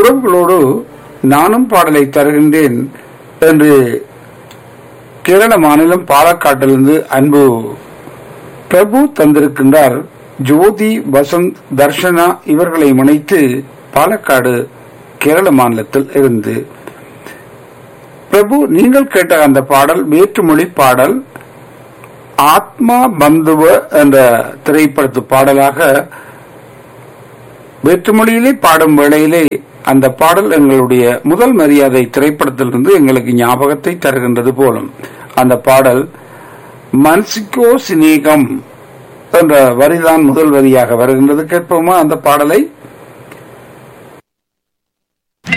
உறவுகளோடு நானும் பாடலை தருகின்றேன் என்று கேரள மாநிலம் பாலக்காட்டிலிருந்து அன்பு பிரபு தந்திருக்கின்றார் ஜோதி வசந்த் தர்ஷனா இவர்களை இணைத்து பாலக்காடு கேரள மாநிலத்தில் இருந்து பிரபு நீங்கள் கேட்ட அந்த பாடல் வேற்றுமொழி பாடல் ஆத்மா பந்துவ என்ற திரைப்படத்து பாடலாக வேற்றுமொழியிலே பாடும் வேளையிலே அந்த பாடல் எங்களுடைய முதல் மரியாதை திரைப்படத்திலிருந்து எங்களுக்கு ஞாபகத்தை தருகின்றது போலும் அந்த பாடல் மன்சிக்கோ சினேகம் என்ற வரிதான் முதல் வரியாக வருகின்றது கேட்போமா அந்த பாடலை